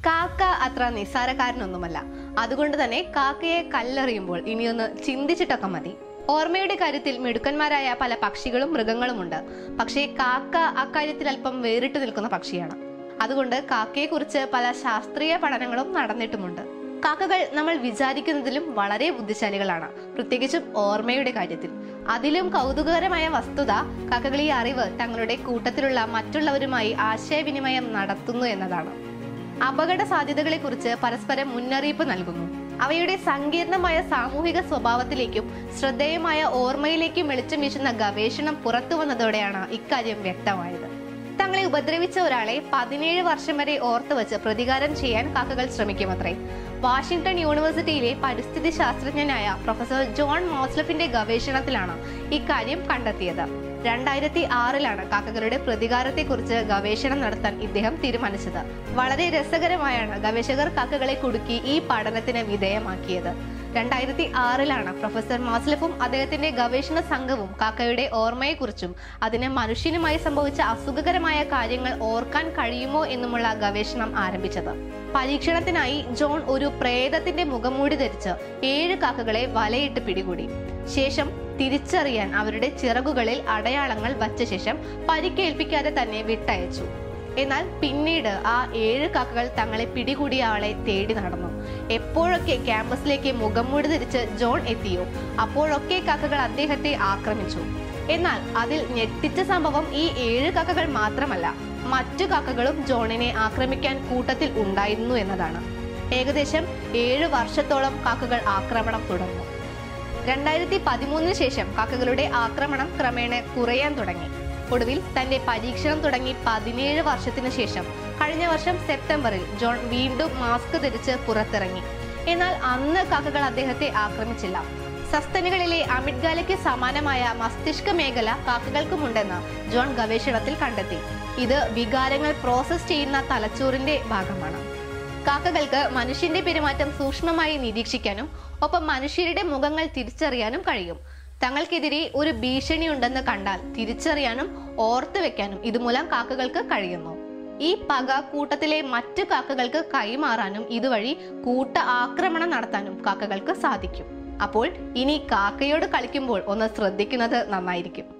കാക്ക അത്ര നിസ്സാരക്കാരനൊന്നുമല്ല അതുകൊണ്ട് തന്നെ കാക്കയെ കല്ലെറിയുമ്പോൾ ഇനിയൊന്ന് ചിന്തിച്ചിട്ടൊക്കെ മതി ഓർമ്മയുടെ കാര്യത്തിൽ മിടുക്കന്മാരായ പല പക്ഷികളും മൃഗങ്ങളുമുണ്ട് പക്ഷേ കാക്ക അക്കാര്യത്തിൽ അല്പം വേറിട്ട് നിൽക്കുന്ന പക്ഷിയാണ് അതുകൊണ്ട് കാക്കയെക്കുറിച്ച് പല ശാസ്ത്രീയ പഠനങ്ങളും നടന്നിട്ടുമുണ്ട് കാക്കകൾ നമ്മൾ വിചാരിക്കുന്നതിലും വളരെ ബുദ്ധിശാലികളാണ് പ്രത്യേകിച്ചും ഓർമ്മയുടെ കാര്യത്തിൽ അതിലും കൗതുകകരമായ വസ്തുത കാക്കകൾ ഈ അറിവ് തങ്ങളുടെ കൂട്ടത്തിലുള്ള മറ്റുള്ളവരുമായി ആശയവിനിമയം നടത്തുന്നു എന്നതാണ് അപകട സാധ്യതകളെക്കുറിച്ച് പരസ്പരം മുന്നറിയിപ്പ് നൽകുന്നു അവയുടെ സങ്കീർണമായ സാമൂഹിക സ്വഭാവത്തിലേക്കും ശ്രദ്ധേയമായ ഓർമ്മയിലേക്കും വെളിച്ചം വീശുന്ന ഗവേഷണം പുറത്തു വന്നതോടെയാണ് ഇക്കാര്യം വ്യക്തമായത് തങ്ങളെ ഉപദ്രവിച്ച ഒരാളെ പതിനേഴ് വർഷം വരെ ഓർത്തു വെച്ച് പ്രതികാരം ചെയ്യാൻ കാക്കകൾ ശ്രമിക്കുമത്രേ വാഷിംഗ്ടൺ യൂണിവേഴ്സിറ്റിയിലെ പരിസ്ഥിതി ശാസ്ത്രജ്ഞനായ പ്രൊഫസർ ജോൺ മോസ്ലഫിന്റെ ഗവേഷണത്തിലാണ് ഇക്കാര്യം കണ്ടെത്തിയത് രണ്ടായിരത്തി ആറിലാണ് കാക്കകളുടെ പ്രതികാരത്തെക്കുറിച്ച് ഗവേഷണം നടത്താൻ ഇദ്ദേഹം തീരുമാനിച്ചത് വളരെ രസകരമായാണ് ഗവേഷകർ കാക്കകളെ കുടുക്കി ഈ പഠനത്തിന് വിധേയമാക്കിയത് രണ്ടായിരത്തി ആറിലാണ് പ്രൊഫസർ മാസ്ലഫും അദ്ദേഹത്തിന്റെ ഗവേഷണ സംഘവും കാക്കയുടെ ഓർമ്മയെക്കുറിച്ചും അതിന് മനുഷ്യനുമായി സംഭവിച്ച അസുഖകരമായ കാര്യങ്ങൾ ഓർക്കാൻ കഴിയുമോ എന്നുമുള്ള ഗവേഷണം ആരംഭിച്ചത് പരീക്ഷണത്തിനായി ജോൺ ഒരു പ്രേതത്തിന്റെ മുഖംമൂടി ധരിച്ച് ഏഴ് കാക്കകളെ വലയിട്ട് പിടികൂടി ശേഷം തിരിച്ചറിയാൻ അവരുടെ ചിറകുകളിൽ അടയാളങ്ങൾ വച്ച ശേഷം പരിക്കേൽപ്പിക്കാതെ തന്നെ വിട്ടയച്ചു എന്നാൽ പിന്നീട് ആ ഏഴ് കാക്കകൾ തങ്ങളെ പിടികൂടിയ ആളെ തേടി നടന്നു എപ്പോഴൊക്കെ ക്യാമ്പസിലേക്ക് മുഖംമൂടി ധരിച്ച് ജോൺ എത്തിയോ അപ്പോഴൊക്കെ കാക്കകൾ അദ്ദേഹത്തെ ആക്രമിച്ചു എന്നാൽ അതിൽ ഞെട്ടിച്ച സംഭവം ഈ ഏഴ് കാക്കകൾ മാത്രമല്ല മറ്റു കാക്കകളും ജോണിനെ ആക്രമിക്കാൻ കൂട്ടത്തിൽ ഉണ്ടായിരുന്നു എന്നതാണ് ഏകദേശം ഏഴ് വർഷത്തോളം കാക്കകൾ ആക്രമണം തുടർന്നു രണ്ടായിരത്തി പതിമൂന്നിന് ശേഷം കാക്കകളുടെ ആക്രമണം ക്രമേണ കുറയാൻ തുടങ്ങി ഒടുവിൽ തന്റെ പരീക്ഷണം തുടങ്ങി പതിനേഴ് വർഷത്തിനു ശേഷം കഴിഞ്ഞ വർഷം സെപ്റ്റംബറിൽ ജോൺ വീണ്ടും മാസ്ക് ധരിച്ച് പുറത്തിറങ്ങി എന്നാൽ അന്ന് കാക്കകൾ അദ്ദേഹത്തെ ആക്രമിച്ചില്ല സസ്തനികളിലെ അമിഡ്ഗാലയ്ക്ക് സമാനമായ മസ്തിഷ്ക മേഖല കാക്കകൾക്കുമുണ്ടെന്ന് ജോൺ ഗവേഷണത്തിൽ കണ്ടെത്തി ഇത് വികാരങ്ങൾ പ്രോസസ് ചെയ്യുന്ന തലച്ചോറിന്റെ ഭാഗമാണ് കാക്കകൾക്ക് മനുഷ്യന്റെ പെരുമാറ്റം സൂക്ഷ്മമായി നിരീക്ഷിക്കാനും ഒപ്പം മനുഷ്യരുടെ മുഖങ്ങൾ തിരിച്ചറിയാനും കഴിയും തങ്ങൾക്കെതിരെ ഒരു ഭീഷണി ഉണ്ടെന്ന് കണ്ടാൽ തിരിച്ചറിയാനും ഓർത്തു വെക്കാനും ഇതുമൂലം കാക്കകൾക്ക് കഴിയുന്നു ഈ പക കൂട്ടത്തിലെ മറ്റു കാക്കകൾക്ക് കൈമാറാനും ഇതുവഴി കൂട്ട ആക്രമണം നടത്താനും കാക്കകൾക്ക് സാധിക്കും അപ്പോൾ ഇനി കാക്കയോട് കളിക്കുമ്പോൾ ഒന്ന് ശ്രദ്ധിക്കുന്നത് നന്നായിരിക്കും